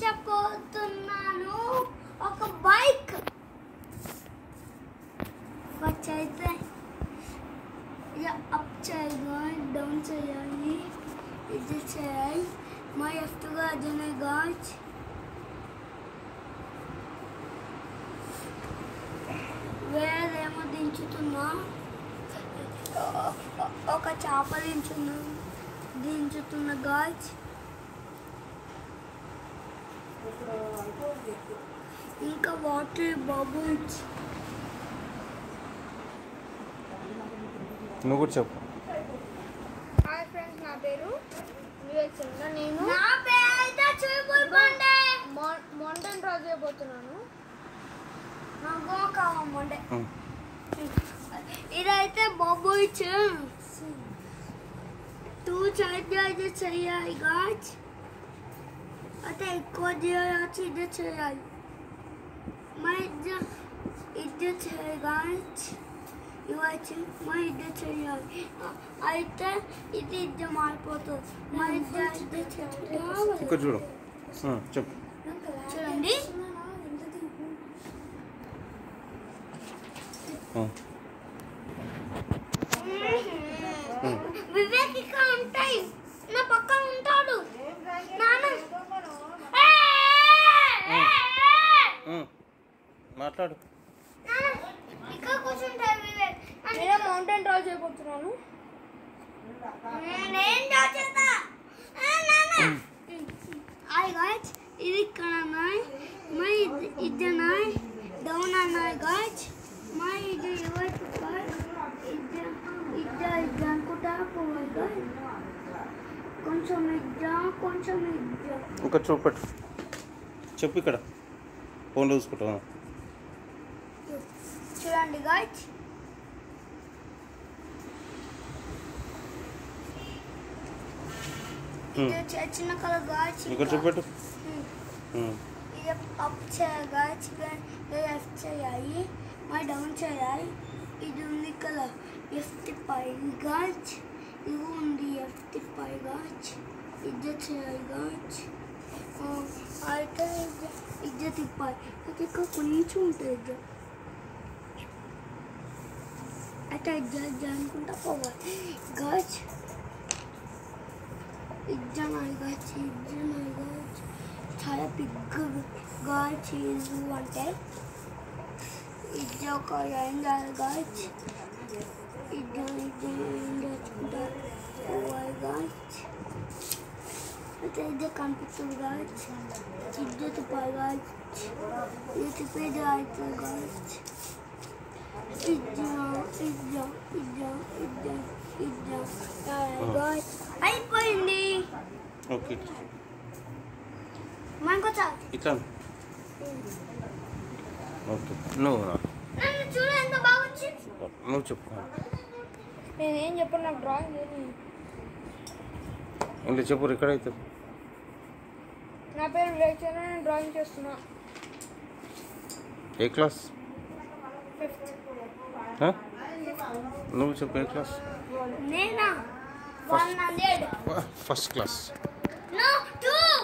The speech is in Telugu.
చూపించబోతున్నాను ఒక బైక్ ఫస్ట్ అయితే ఇలా అప్ చేయాలి డౌన్ చేయాలి ఇది చేయాలి మా లెఫ్ట్గా అదనే గాజ్ వేరేమో దించుతున్నా ఒక చేప దించున్నా దించుతున్న గాజ్ ఇంకా వాటర్ బబుల్స్ నువ్వు కూడా చెప్పు హాయ్ ఫ్రెండ్స్ నా పేరు వివేక్ చంద్ర నేను నా పేరు చూపుల్ పండే మౌంటైన్ డ్రా చేయబోతున్నాను నాకు కావమ్మండే ఉమ్. ఇదైతే బబుల్స్ టూ సైడ్ చేయాలి గాజ్ అయితే ఎక్కువ చేయవచ్చు ఇది చేయాలి మా ఇద్దరు ఇద్దరు చేయాలి గాజ్ ఇవ్వచ్చు మా ఇద్దరు చేయాలి అయితే ఇది ఇద్దరు మారిపోతుంది మా ఇద్దరు ఇద్దరు చేయాలి ఇక్కడ చూడు ఉమ్, చెప్పు చూడండి ఉమ్. ఉమ్. వివేక్ ఇక్కడ ఉంటాయి నా పక్కన ఉంటాడు నాన్న ఉమ్. మాట్లాడు నాన్న, ఇక్కడ కూర్చుంటాడు వివేక్ నేను మౌంటైన్ డ్రా చేయబోతున్నాను నేను దాచేస్తా హాయ్ గాయ్స్ ఇది ఇక్కడ ఉన్నాయి మా ఇది ఇది ఉన్నాయి డౌన్ అన్నాయి గాయ్స్ మా ఇది ఇవ్వచ్చు గాయ్స్ ఇది ఇది ఇది అనుకుంటా పోవాలి గాయ్స్ కొంచెం ఇద్దా కొంచెం ఇద్దా ఇంకా చూపెట్టు చెప్పు ఇక్కడ ఫోన్ చూసుకుంటావా చూడండి గాయ్స్ ఇది చిన్న చిన్న కలర్ గాయ్స్ ఇక్కడ చూపెట్టు ఉమ్. ఇది అప్ చేయగా చికెన్ లెఫ్ట్ చేయాలి మా డౌన్ చేయాలి ఇది ఉంది కదా లెఫ్ట్ పైగా ఇది ఉంది లెఫ్ట్ పైగా ఇది చేయాలి గాచ్ అయితే ఇది- ఇది తిప్పాలి ఇది ఇక్కడ కొంచెం ఉంటుంది ఇది అయితే ఇది ఇది అనుకుంటా పోవాలి గాచ్ ఇద్దరు గాచ్ ఇద్దరు గాచ్ చాలా బిగ్గా చీజు అంటే ఇది ఒక ఎంజాయ్ గాచ్ ఇది ఇది ఎంజాయ్ గాచ్ అయితే ఇది కనిపిస్తుంది గాచ్ ఇది తిప్పాలి గాచ్ ఇది తిప్పేది అవుతుంది గాచ్ ఇద్దా ఇద్దా ఇద్దా ఇద్దా ఇద్దా గాచ్ అయిపోయింది ఓకే మనకొచ్చా ఇట్లా ఓకే నువ్వు రా. నన్ను చూడు ఎంత బాగా వచ్చి నువ్వు చెప్పు నేను ఏం చెప్పను నాకు డ్రాయింగ్ ఏమి ఇంకా చెప్పు ఎక్కడైతే నా పేరు వివేక్ చంద్ర నేను డ్రాయింగ్ చేస్తున్నా ఏ క్లాస్ ఫిఫ్త్ ఆ? నువ్వు చెప్పు ఏ క్లాస్ నేనా one hundred first class no two